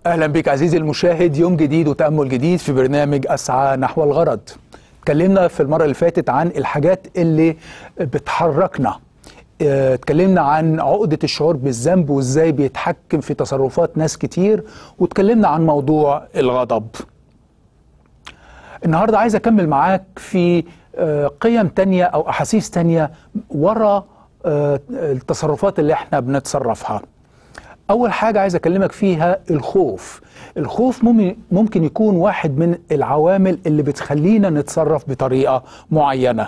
اهلا بك عزيزي المشاهد يوم جديد وتامل جديد في برنامج اسعى نحو الغرض اتكلمنا في المره اللي فاتت عن الحاجات اللي بتحركنا اه، اتكلمنا عن عقده الشعور بالذنب وازاي بيتحكم في تصرفات ناس كتير واتكلمنا عن موضوع الغضب النهارده عايز اكمل معاك في اه، قيم تانية او احاسيس تانية ورا اه، التصرفات اللي احنا بنتصرفها أول حاجة عايز أكلمك فيها الخوف الخوف مم- ممكن يكون واحد من العوامل اللي بتخلينا نتصرف بطريقة معينة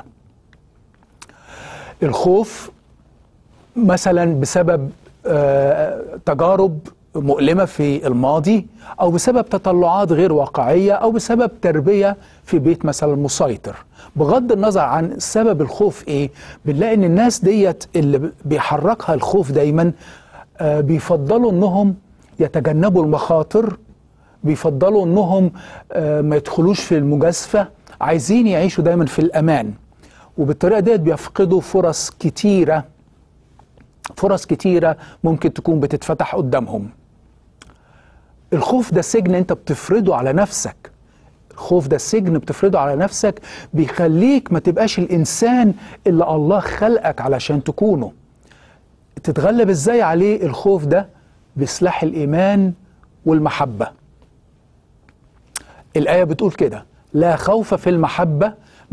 الخوف مثلا بسبب آه، تجارب مؤلمة في الماضي أو بسبب تطلعات غير واقعية أو بسبب تربية في بيت مثلا مسيطر بغض النظر عن سبب الخوف إيه بنلاقي إن الناس ديت اللي بيحركها الخوف دايما آه، بيفضلوا إنهم يتجنبوا المخاطر بيفضلوا إنهم آه، ما يدخلوش في المجازفة عايزين يعيشوا دايما في الأمان وبالطريقة ديت بيفقدوا فرص كتيرة فرص كتيرة ممكن تكون بتتفتح قدامهم الخوف ده سجن انت بتفرضه على نفسك الخوف ده السجن بتفرضه على نفسك بيخليك ما تبقاش الإنسان اللي الله خلقك علشان تكونه تتغلب ازاي عليه الخوف ده بسلاح الإيمان والمحبة الآية بتقول كده لا خوف في المحبة